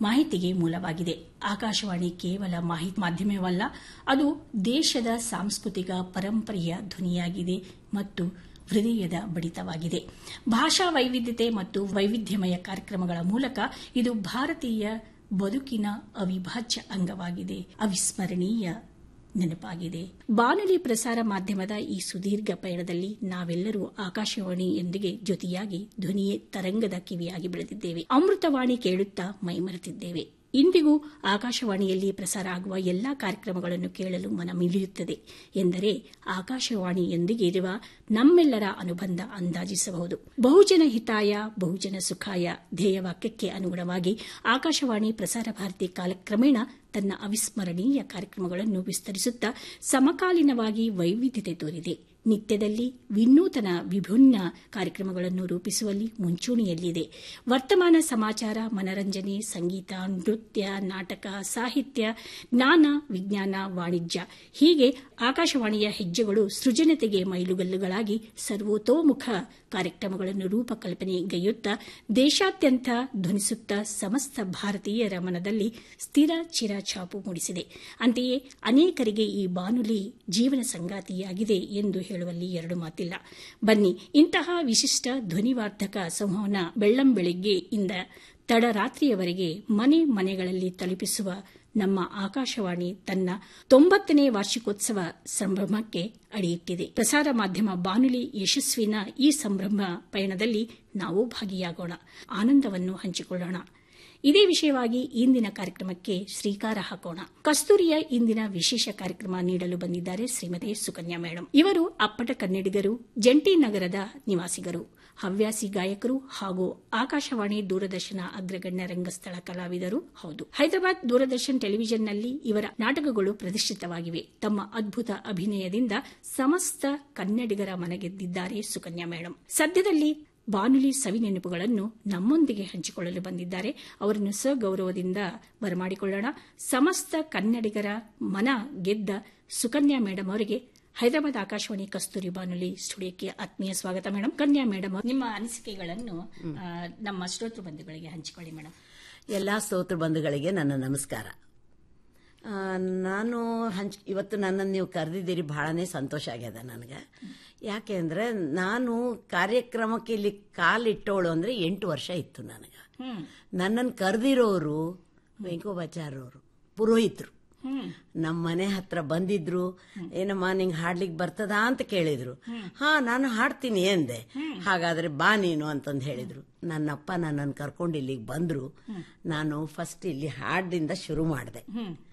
ಮಾಹಿತಿಗೆ ಮೂಲವಾಗಿದೆ ಆಕಾಶವಾಣಿ ಕೇವಲ ಮಾಹಿತಿ ಮಾಧ್ಯಮವಲ್ಲ ಅದು ದೇಶದ ಸಾಂಸ್ಕೃತಿಕ ಪರಂಪರೆಯ ಧ್ವನಿಯಾಗಿದೆ ಮತ್ತು ಹೃದಯದ ಬಡಿತವಾಗಿದೆ ಭಾಷಾ ವೈವಿಧ್ಯತೆ ಮತ್ತು ವೈವಿಧ್ಯಮಯ ಕಾರ್ಯಕ್ರಮಗಳ ಮೂಲಕ ಇದು ಭಾರತೀಯ ಬದುಕಿನ ಅವಿಭಾಜ್ಯ ಅಂಗವಾಗಿದೆ ಅವಿಸ್ಮರಣೀಯ ನೆನಪಾಗಿದೆ ಬಾನುಲಿ ಪ್ರಸಾರ ಮಾಧ್ಯಮದ ಈ ಸುದೀರ್ಘ ಪಯಣದಲ್ಲಿ ನಾವೆಲ್ಲರೂ ಆಕಾಶವಾಣಿಯೊಂದಿಗೆ ಜೊತೆಯಾಗಿ ಧ್ವನಿಯೇ ತರಂಗದ ಕಿವಿಯಾಗಿ ಬೆಳೆದಿದ್ದೇವೆ ಅಮೃತವಾಣಿ ಕೇಳುತ್ತಾ ಮೈಮರೆತಿದ್ದೇವೆ ಇಂದಿಗೂ ಆಕಾಶವಾಣಿಯಲ್ಲಿ ಪ್ರಸಾರ ಆಗುವ ಎಲ್ಲಾ ಕಾರ್ಯಕ್ರಮಗಳನ್ನು ಕೇಳಲು ಮನ ಮಿಳಿಯುತ್ತದೆ ಎಂದರೆ ಆಕಾಶವಾಣಿಯೊಂದಿಗೆ ಇರುವ ನಮ್ಮೆಲ್ಲರ ಅನುಬಂಧ ಅಂದಾಜಿಸಬಹುದು ಬಹುಜನ ಹಿತಾಯ ಬಹುಜನ ಸುಖಾಯ ಧ್ಯೇಯವಾಕ್ಯಕ್ಕೆ ಅನುಗುಣವಾಗಿ ಆಕಾಶವಾಣಿ ಪ್ರಸಾರ ಭಾರತಿ ಕಾಲಕ್ರಮೇಣ ತನ್ನ ಅವಿಸ್ಮರಣೀಯ ಕಾರ್ಯಕ್ರಮಗಳನ್ನು ವಿಸ್ತರಿಸುತ್ತಾ ಸಮಕಾಲೀನವಾಗಿ ವೈವಿಧ್ಯತೆ ತೋರಿದೆ ನಿತ್ಯದಲ್ಲಿ ವಿನೂತನ ವಿಭಿನ್ನ ಕಾರ್ಯಕ್ರಮಗಳನ್ನು ರೂಪಿಸುವಲ್ಲಿ ಮುಂಚೂಣಿಯಲ್ಲಿದೆ ವರ್ತಮಾನ ಸಮಾಚಾರ ಮನರಂಜನೆ ಸಂಗೀತ ನೃತ್ಯ ನಾಟಕ ಸಾಹಿತ್ಯ ಜ್ಞಾನ ವಿಜ್ಞಾನ ವಾಣಿಜ್ಯ ಹೀಗೆ ಆಕಾಶವಾಣಿಯ ಹೆಜ್ಜೆಗಳು ಸೃಜನತೆಗೆ ಮೈಲುಗಲ್ಲುಗಳಾಗಿ ಸರ್ವತೋಮುಖ ಕಾರ್ಯಕ್ರಮಗಳನ್ನು ರೂಪಕಲ್ಪನೆಗೈಯುತ್ತಾ ದೇಶಾದ್ಯಂತ ಧ್ವನಿಸುತ್ತಾ ಸಮಸ್ತ ಭಾರತೀಯರ ಮನದಲ್ಲಿ ಸ್ಥಿರ ಚಿರ ಛಾಪು ಮೂಡಿಸಿದೆ ಅಂತೆಯೇ ಅನೇಕರಿಗೆ ಈ ಬಾನುಲಿ ಜೀವನ ಸಂಗಾತಿಯಾಗಿದೆ ಎಂದು ಹೇಳುವಲ್ಲಿ ಎರಡು ಮಾತಿಲ್ಲ ಬನ್ನಿ ಇಂತಹ ವಿಶಿಷ್ಟ ಧ್ವನಿವಾರ್ಧಕ ಸಂವಹನ ಬೆಳ್ಳಂಬೆಳಿಗ್ಗೆ ಇಂದ ತಡರಾತ್ರಿಯವರೆಗೆ ಮನೆ ಮನೆಗಳಲ್ಲಿ ತಲುಪಿಸುವ ನಮ್ಮ ಆಕಾಶವಾಣಿ ತನ್ನ ತೊಂಬತ್ತನೇ ವಾರ್ಷಿಕೋತ್ಸವ ಸಂಭ್ರಮಕ್ಕೆ ಅಡಿಯಿಟ್ಟಿದೆ ಪ್ರಸಾರ ಮಾಧ್ಯಮ ಬಾನುಲಿ ಯಶಸ್ವಿನ ಈ ಸಂಭ್ರಮ ಪಯಣದಲ್ಲಿ ನಾವು ಭಾಗಿಯಾಗೋಣ ಆನಂದವನ್ನು ಹಂಚಿಕೊಳ್ಳೋಣ ಇದೇ ವಿಷಯವಾಗಿ ಇಂದಿನ ಕಾರ್ಯಕ್ರಮಕ್ಕೆ ಶ್ರೀಕಾರ ಹಾಕೋಣ ಕಸ್ತೂರಿಯ ಇಂದಿನ ವಿಶೇಷ ಕಾರ್ಯಕ್ರಮ ನೀಡಲು ಬಂದಿದ್ದಾರೆ ಶ್ರೀಮತಿ ಸುಕನ್ಯಾ ಮೇಡಂ ಇವರು ಅಪ್ಪಟ ಕನ್ನಡಿಗರು ಜಂಟಿ ನಗರದ ನಿವಾಸಿಗರು ಹವ್ಯಾಸಿ ಗಾಯಕರು ಹಾಗೂ ಆಕಾಶವಾಣಿ ದೂರದರ್ಶನ ಅಗ್ರಗಣ್ಯ ರಂಗಸ್ಥಳ ಕಲಾವಿದರು ಹೌದು ಹೈದರಾಬಾದ್ ದೂರದರ್ಶನ್ ಟೆಲಿವಿಷನ್ನಲ್ಲಿ ಇವರ ನಾಟಕಗಳು ಪ್ರತಿಷ್ಠಿತವಾಗಿವೆ ತಮ್ಮ ಅದ್ಭುತ ಅಭಿನಯದಿಂದ ಸಮಸ್ತ ಕನ್ನಡಿಗರ ಮನಗೆದ್ದಿದ್ದಾರೆ ಸುಕನ್ಯಾ ಮೇಡಂ ಸದ್ಯದಲ್ಲಿ ಬಾನುಲಿ ಸವಿ ನೆನಪುಗಳನ್ನು ನಮ್ಮೊಂದಿಗೆ ಹಂಚಿಕೊಳ್ಳಲು ಬಂದಿದ್ದಾರೆ ಅವರನ್ನು ಸಗೌರವದಿಂದ ಬರಮಾಡಿಕೊಳ್ಳೋಣ ಸಮಸ್ತ ಕನ್ನಡಿಗರ ಮನ ಗೆದ್ದ ಸುಕನ್ಯಾ ಮೇಡಂ ಅವರಿಗೆ ಹೈದರಾಬಾದ್ ಆಕಾಶವಾಣಿ ಕಸ್ತೂರಿ ಬಾನುಲಿ ಸ್ಟುಡಿಯೋಕ್ಕೆ ಆತ್ಮೀಯ ಸ್ವಾಗತ ಮೇಡಂ ಕನ್ಯಾ ಮೇಡಂ ನಿಮ್ಮ ಅನಿಸಿಕೆಗಳನ್ನು ಆ, ನಮ್ಮ ಶ್ರೋತೃ ಬಂಧುಗಳಿಗೆ ಹಂಚಿಕೊಳ್ಳಿ ಮೇಡಂ ಎಲ್ಲ ಸ್ತೋತ್ರ ಬಂಧುಗಳಿಗೆ ನನ್ನ ನಮಸ್ಕಾರ ಆ, ನಾನು ಹಂಚ್ ಇವತ್ತು ನನ್ನನ್ನು ನೀವು ಕರೆದಿದ್ದೀರಿ ಬಹಳನೇ ಸಂತೋಷ ಆಗ್ಯದ ನನಗೆ ಯಾಕೆ ಅಂದ್ರೆ ನಾನು ಕಾರ್ಯಕ್ರಮಕ್ಕೆ ಇಲ್ಲಿ ಕಾಲಿಟ್ಟೋಳು ಅಂದ್ರೆ ಎಂಟು ವರ್ಷ ಇತ್ತು ನನಗೆ ನನ್ನನ್ನು ಕರೆದಿರೋರು ವೆಂಕೋಬಾಚಾರ್ಯವರು ಪುರೋಹಿತರು ನಮ್ಮ ಮನೆ ಹತ್ರ ಬಂದಿದ್ರು ಏನಮ್ಮ ನಿಂಗೆ ಹಾಡ್ಲಿಕ್ಕೆ ಬರ್ತದಾ ಅಂತ ಕೇಳಿದ್ರು ಹಾ ನಾನು ಹಾಡ್ತೀನಿ ಎಂದೆ ಹಾಗಾದ್ರೆ ಬಾ ನೀನು ಅಂತಂದು ಹೇಳಿದ್ರು ನನ್ನಪ್ಪ ನನ್ನನ್ನು ಕರ್ಕೊಂಡು ಇಲ್ಲಿಗೆ ಬಂದ್ರು ನಾನು ಫಸ್ಟ್ ಇಲ್ಲಿ ಹಾಡಿಂದ ಶುರು ಮಾಡಿದೆ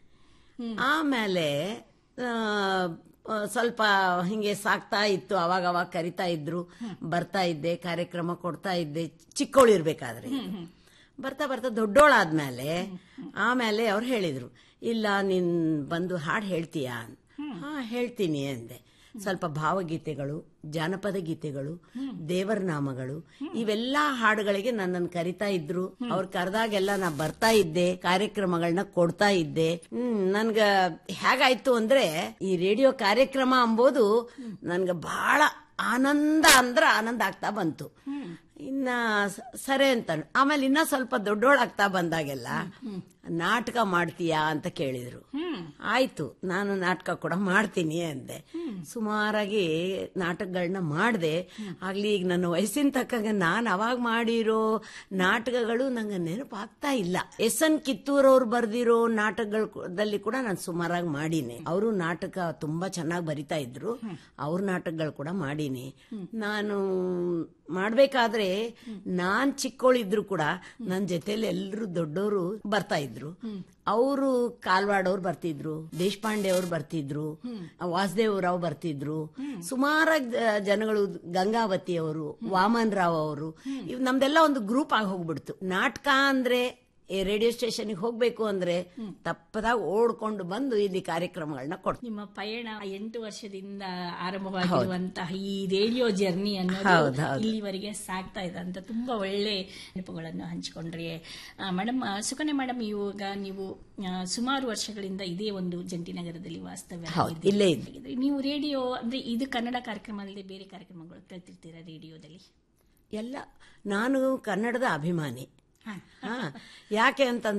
ಆಮೇಲೆ ಆ, ಆ, ಸ್ವಲ್ಪ ಹಿಂಗೆ ಸಾಕ್ತಾ ಇತ್ತು ಅವಾಗ ಅವಾಗ ಕರಿತಾ ಇದ್ರು ಬರ್ತಾ ಇದ್ದೆ ಕಾರ್ಯಕ್ರಮ ಕೊಡ್ತಾ ಇದ್ದೆ ಚಿಕ್ಕವಳಿರ್ಬೇಕಾದ್ರೆ ಬರ್ತಾ ಬರ್ತಾ ದೊಡ್ಡೋಳಾದ್ಮೇಲೆ ಆಮೇಲೆ ಅವ್ರು ಹೇಳಿದ್ರು ಇಲ್ಲ ನೀನ್ ಬಂದು ಹಾಡು ಹೇಳ್ತೀಯಾ ಹಾ ಹೇಳ್ತೀನಿ ಅಂದೆ ಸ್ವಲ್ಪ ಭಾವಗೀತೆಗಳು ಜಾನಪದ ಗೀತೆಗಳು ದೇವರ ನಾಮಗಳು ಇವೆಲ್ಲ ಹಾಡುಗಳಿಗೆ ನನ್ನನ್ನು ಕರಿತಾ ಇದ್ರು ಅವ್ರು ಕರೆದಾಗೆಲ್ಲ ನಾ ಬರ್ತಾ ಇದ್ದೆ ಕಾರ್ಯಕ್ರಮಗಳನ್ನ ಕೊಡ್ತಾ ಇದ್ದೆ ಹ್ಮ್ ನನ್ಗ ಹೇಗಾಯ್ತು ಅಂದ್ರೆ ಈ ರೇಡಿಯೋ ಕಾರ್ಯಕ್ರಮ ಅಂಬೋದು ನನ್ಗ ಬಹಳ ಆನಂದ ಅಂದ್ರ ಆನಂದ ಆಗ್ತಾ ಬಂತು ಇನ್ನ ಸ- ಸರಿ ಅಂತ ಆಮೇಲೆ ಇನ್ನ ಸ್ವಲ್ಪ ದೊಡ್ಡೋಳಾಗ್ತಾ ಬಂದಾಗೆಲ್ಲ ನಾಟಕ ಮಾಡ್ತೀಯಾ ಅಂತ ಕೇಳಿದ್ರು ಆಯ್ತು ನಾನು ನಾಟಕ ಕೂಡ ಮಾಡ್ತೀನಿ ಅಂದೆ ಸುಮಾರಾಗಿ ನಾಟಕಗಳನ್ನ ಮಾಡಿದೆ ಆಗ್ಲಿ ಈಗ ನನ್ನ ವಯಸ್ಸಿನ ತಕ್ಕಂಗೆ ನಾನು ಅವಾಗ ಮಾಡಿರೋ ನಾಟಕಗಳು ನಂಗೆ ನೆನಪಾಗ್ತಾ ಇಲ್ಲ ಎಸ್ ಎನ್ ಕಿತ್ತೂರವ್ರು ಬರ್ದಿರೋ ನಾಟಕದಲ್ಲಿ ಕೂಡ ನಾನು ಸುಮಾರಾಗಿ ಮಾಡೀನಿ ಅವರು ನಾಟಕ ತುಂಬಾ ಚೆನ್ನಾಗಿ ಬರಿತಾ ಇದ್ರು ಅವ್ರ ನಾಟಕಗಳು ಕೂಡ ಮಾಡೀನಿ ನಾನು ಮಾಡ್ಬೇಕಾದ್ರೆ ನಾನ್ ಚಿಕ್ಕವಳಿದ್ರು ಕೂಡ ನನ್ನ ಜೊತೆಲಿ ಎಲ್ಲರೂ ದೊಡ್ಡವರು ಬರ್ತಾ ಇದ್ರು ಅವರು ಕಾಲ್ವಾಡವ್ರು ಬರ್ತಿದ್ರು ದೇಶಪಾಂಡೆ ಅವ್ರು ಬರ್ತಿದ್ರು ವಾಸುದೇವ್ ರಾವ್ ಬರ್ತಿದ್ರು ಸುಮಾರಾಗಿ ಜ- ಜನಗಳು ಗಂಗಾವತಿ ಅವರು ವಾಮನ್ ರಾವ್ ಅವರು ಇವ್ ನಮ್ದೆಲ್ಲ ಒಂದು ಗ್ರೂಪ್ ಆಗಿ ಹೋಗ್ಬಿಡ್ತು ನಾಟಕ ಅಂದ್ರೆ ಈ ರೇಡಿಯೋ ಸ್ಟೇಷನ್ಗೆ ಹೋಗ್ಬೇಕು ಅಂದ್ರೆ ತಪ್ಪದಾಗ ಓಡ್ಕೊಂಡು ಬಂದು ಇಲ್ಲಿ ಕಾರ್ಯಕ್ರಮಗಳನ್ನ ಕೊಡ್ತೀವಿ ನಿಮ್ಮ ಪಯಣ ಎಂಟು ವರ್ಷದಿಂದ ಆರಂಭವಾಗಿರುವಂತಹ ಈ ರೇಡಿಯೋ ಜರ್ನಿ ಅನ್ನೋದು ಹೌದು, ಹೌದು. ಇಲ್ಲಿವರೆಗೆ ಸಾಗ್ತಾ ಇದೆ ಅಂತ ತುಂಬಾ ಒಳ್ಳೆ ನೆನಪುಗಳನ್ನು ಹಂಚಿಕೊಂಡ್ರಿ ಮೇಡಮ್ ಸುಕನ್ಯಾ ಮೇಡಮ್ ಇವಾಗ ನೀವು ಆ, ಸುಮಾರು ವರ್ಷಗಳಿಂದ ಇದೇ ಒಂದು ಜಂಟಿ ನಗರದಲ್ಲಿ ವಾಸ್ತವ್ಯ ಹೌದು, ಆಗಿದ್ದೀರಿ. ಇಲ್ಲೇ ಇದ್ದೆ. ನೀವು ರೇಡಿಯೋ ಅಂದ್ರೆ ಇದು ಕನ್ನಡ ಕಾರ್ಯಕ್ರಮ ಅಲ್ಲದೆ ಬೇರೆ ಕಾರ್ಯಕ್ರಮಗಳು ಕೇಳ್ತಿರ್ತೀರಾ ರೇಡಿಯೋದಲ್ಲಿ ಎಲ್ಲ ನಾನು ಕನ್ನಡದ ಅಭಿಮಾನಿ ಹಾ. ಹಾ ಯಾಕೆ ಅಂತಂದ್ರೆ